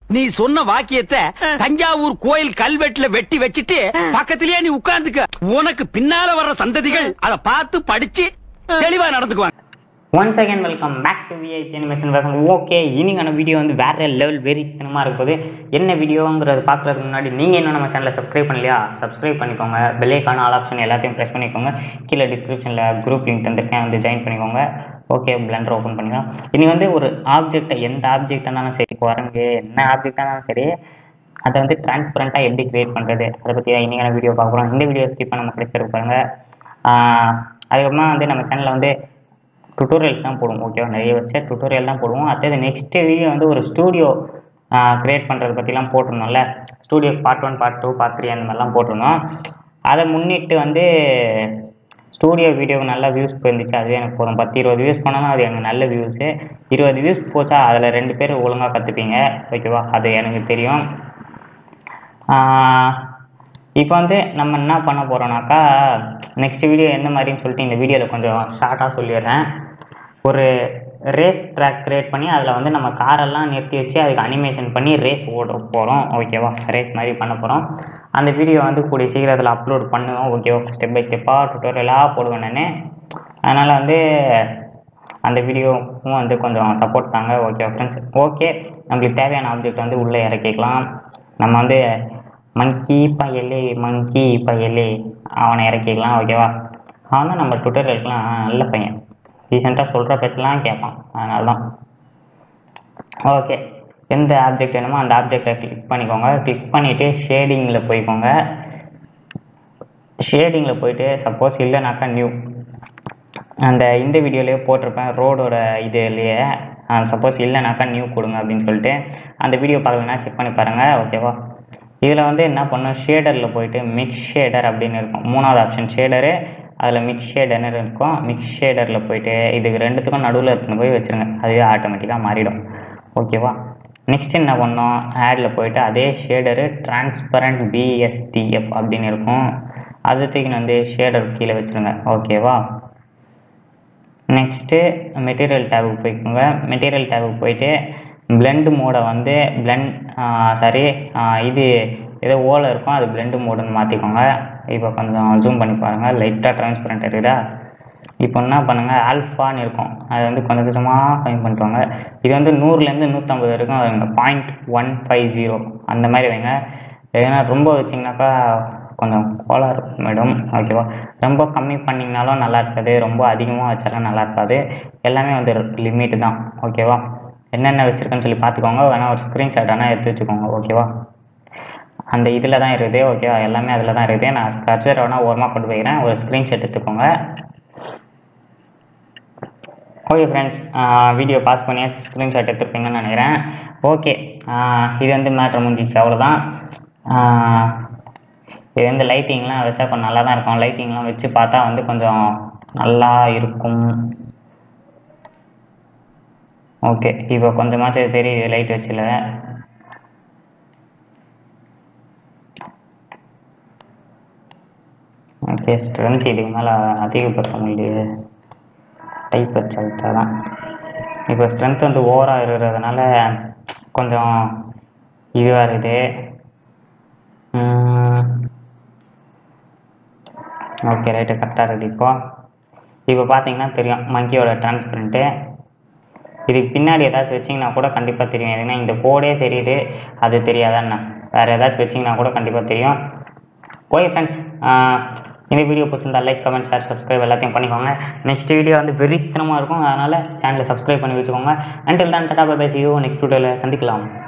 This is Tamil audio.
நீ சொன்ன வாக்கியத்தை தஞ்சாவூர் கோயில் கல்வெட்டுல வெட்டி வச்சிட்டு பக்கத்திலேயே நீ உட்கார்ந்துக்க உனக்கு பின்னால வர்ற சந்ததிகள் அத பார்த்து படிச்சு தெளிவா நடந்துக்குவாங்க once again welcome back to VIP animation பேசுங்க ஓகே இன்னைக்கான வீடியோ வந்து வேற லெவல் வெறித்தனமாக இருக்க போது என்ன வீடியோங்கிறது பார்க்குறதுக்கு முன்னாடி நீங்கள் இன்னும் நம்ம சேனலை சப்ஸ்கிரைப் பண்ணலையா சப்ஸ்கிரைப் பண்ணிக்கோங்க பெல்லைக்கான ஆல் ஆப்ஷன் எல்லாத்தையும் ப்ரெஸ் பண்ணிக்கோங்க கீழே டிஸ்கிரிப்ஷனில் குரூப் லிங்க் தந்திருக்கேன் வந்து ஜாயின் பண்ணிக்கோங்க ஓகே பிளண்டர் ஓப்பன் பண்ணிக்கலாம் இன்னைக்கு வந்து ஒரு ஆப்ஜெக்டை எந்த ஆப்ஜெக்டாக இருந்தாலும் சரி குரங்கு என்ன ஆப்ஜெக்டாக இருந்தாலும் சரி அதை வந்து டிரான்ஸ்பரண்ட்டாக எப்படி கிரியேட் பண்ணுறது அதை பற்றி தான் இன்றைக்கான வீடியோ பார்க்குறோம் இந்த வீடியோ ஸ்கிப் பண்ண கிடைச்சிருக்கு பாருங்க ஆஹ் அதுக்கப்புறமா வந்து நம்ம சேனலில் வந்து டுட்டோரியல்ஸ் தான் போடுவோம் ஓகேவா நிறைய வச்ச டுட்டோரியல் தான் போடுவோம் அடுத்தது நெக்ஸ்ட் வீடியோ வந்து ஒரு ஸ்டூடியோ க்ரியேட் பண்ணுறத பற்றிலாம் போட்டிருந்தோம்ல studio part one part two part three அந்த மாதிரிலாம் போட்டிருந்தோம் அதை முன்னிட்டு வந்து ஸ்டூடியோ வீடியோ நல்ல வியூஸ் போயிருந்துச்சு அதுவே எனக்கு போதும் பத்து இருபது வியூஸ் போனாலும் அது எனக்கு நல்ல வியூஸு இருபது வியூஸ் போச்சா அதில் ரெண்டு பேர் ஒழுங்காக கற்றுப்பீங்க ஓகேவா அது எனக்கு தெரியும் இப்போ வந்து நம்ம என்ன பண்ண போகிறோம்னாக்கா நெக்ஸ்ட் வீடியோ எந்த மாதிரின்னு சொல்லிட்டு இந்த வீடியோவில் கொஞ்சம் ஷார்ட்டாக சொல்லிடுறேன் ஒரு ரேஸ் ட்ராக் க்ரியேட் பண்ணி அதில் வந்து நம்ம காரெல்லாம் நிறுத்தி வச்சு அதுக்கு அனிமேஷன் பண்ணி ரேஸ் ஓட போகிறோம் ஓகேவா ரேஸ் மாதிரி பண்ண போகிறோம் அந்த வீடியோ வந்து கூடிய சீக்கிரத்தில் அப்லோட் பண்ணுவோம் ஓகேவா ஸ்டெப் பை ஸ்டெப்பாக டுட்டோரியலாக போடுவேன் நான் அதனால் வந்து அந்த வீடியோவும் வந்து கொஞ்சம் சப்போர்ட் தாங்க ஓகே ஃப்ரெண்ட்ஸ் ஓகே நம்மளுக்கு தேவையான ஆப்ஜெக்ட் வந்து உள்ளே இறக்கிக்கலாம் நம்ம வந்து மங்கி பயலே மங்கி பயலே அவனை இறக்கிக்கலாம் ஓகேவா அவன் தான் நம்ம டுட்டோரியலுக்குலாம் நல்ல பையன் ரீசெண்டாக சொல்கிற பேச்செல்லாம் கேட்பான் அதனால தான் ஓகே எந்த ஆப்ஜெக்ட் வேணுமோ அந்த ஆப்ஜெக்டை கிளிக் பண்ணிக்கோங்க கிளிக் பண்ணிவிட்டு ஷேடிங்கில் போய்க்கோங்க ஷேடிங்கில் போயிட்டு சப்போஸ் இல்லைனாக்கா நியூ அந்த இந்த வீடியோலேயே போட்டிருப்பேன் ரோடோட இதுலேயே சப்போஸ் இல்லைனாக்கா நியூ கொடுங்க அப்படின்னு சொல்லிட்டு அந்த வீடியோ பார்க்கலன்னா செக் பண்ணி பாருங்கள் ஓகேவா இதில் வந்து என்ன பண்ணணும் ஷேடரில் போயிட்டு மிக்ஸ் ஷேடர் அப்படின்னு இருக்கும் மூணாவது ஆப்ஷன் ஷேடரு அதில் மிக்ஸ் ஷேடர்னு இருக்கும் மிக்ஸ் ஷேடரில் போயிட்டு இதுக்கு ரெண்டுத்துக்கும் நடுவில் இருக்குன்னு போய் வச்சுருங்க அதுவே ஆட்டோமேட்டிக்காக மாறிடும் ஓகேவா நெக்ஸ்ட் என்ன பண்ணோம் ஆடில் போயிட்டு அதே ஷேடரு டிரான்ஸ்பரண்ட் பிஎஸ்டிஎஃப் அப்படின்னு இருக்கும் அது தூக்கின்னு வந்து ஷேடர் கீழே வச்சுருங்க ஓகேவா நெக்ஸ்ட்டு மெட்டீரியல் டேபுக்கு போய்க்கோங்க மெட்டீரியல் டேபுக்கு போயிட்டு பிளெண்ட் மோடை வந்து பிளெண்ட் சாரி இது ஏதோ ஓலை இருக்கும் அது பிளெண்ட் மோடுன்னு மாற்றிக்கோங்க இப்போ கொஞ்சம் ஜூம் பண்ணி பாருங்கள் லைட்டாக டிரான்ஸ்பரண்ட் இருக்குதா இப்போ என்ன பண்ணுங்கள் ஆல்ஃபான்னு இருக்கும் அது வந்து கொஞ்சம் கொஞ்சமாக கம்மி பண்ணிட்டு இது வந்து நூறுலேருந்து நூற்றம்பது வரைக்கும் வைங்க பாயிண்ட் ஒன் ஃபைவ் ஜீரோ அந்த மாதிரி வைங்க ஏன்னா ரொம்ப வச்சிங்கனாக்கா கொஞ்சம் கோளாறு மேடம் ஓகேவா ரொம்ப கம்மி பண்ணிங்கனாலும் நல்லா இருக்காது ரொம்ப அதிகமாக வச்சாலும் நல்லா இருக்காது எல்லாமே வந்து லிமிட் தான் ஓகேவா என்னென்ன வச்சுருக்கேன்னு சொல்லி பார்த்துக்கோங்க வேணால் ஒரு ஸ்க்ரீன்ஷாட் ஆனால் எடுத்து வச்சுக்கோங்க ஓகேவா அந்த இதில் தான் இருக்குது ஓகேவா எல்லாமே அதில் தான் இருக்குது நான் ஸ்கர்ச்சர் வேணால் ஓரமாக கொண்டு போய்க்கிறேன் ஒரு ஸ்க்ரீன்ஷாட் எடுத்துக்கோங்க ஓகே ஃப்ரெண்ட்ஸ் வீடியோ பாஸ் பண்ணி ஸ்க்ரீன்ஷாட் எடுத்துருப்பீங்கன்னு நினைக்கிறேன் ஓகே இது வந்து மேட்ரு முடிஞ்சிச்சு அவ்வளோதான் இது வந்து லைட்டிங்லாம் வச்சா கொஞ்சம் நல்லா தான் இருக்கும் லைட்டிங்லாம் வச்சு பார்த்தா வந்து கொஞ்சம் நல்லா இருக்கும் ஓகே இப்போ கொஞ்சமாச்சும் தெரியுது லைட் வச்சில ஓகே ஸ்ட்ரென்த் இதுக்கு மேலே அதிகப்படுத்த முடியல டைப் வச்சுட்டா தான் இப்போ ஸ்ட்ரென்த் வந்து ஓவராக இருக்கிறதுனால கொஞ்சம் இதுவாக இருக்குது ஓகே ரைட்டு கரெக்டாக இருக்குது இப்போ இப்போ பார்த்தீங்கன்னா தெரியும் மங்கியோட டிரான்ஸ்பரண்ட்டு இதுக்கு பின்னாடி ஏதாச்சும் வச்சிங்கன்னா கூட கண்டிப்பாக தெரியும் ஏன்னா இந்த கோடே தெரியுது அது தெரியாதாண்ணா வேறு ஏதாச்சும் வச்சிங்கன்னா கூட கண்டிப்பாக தெரியும் ஓகே ஃப்ரெண்ட்ஸ் இந்த வீடியோ பிடிச்சிருந்தா லைக் கமெண்ட் ஷேர் சப்ஸ்கிரைப் எல்லாத்தையும் பண்ணிக்கோங்க நெக்ஸ்ட் வீடியோ வந்து வெறித்தனமாக இருக்கும் அதனால் சேனலை சப்ஸ்கிரைப் பண்ணி வச்சுக்கோங்க அண்டில் தான் டாடா பை யூ நெக்ஸ்ட் வீடியோவில் சந்திக்கலாம்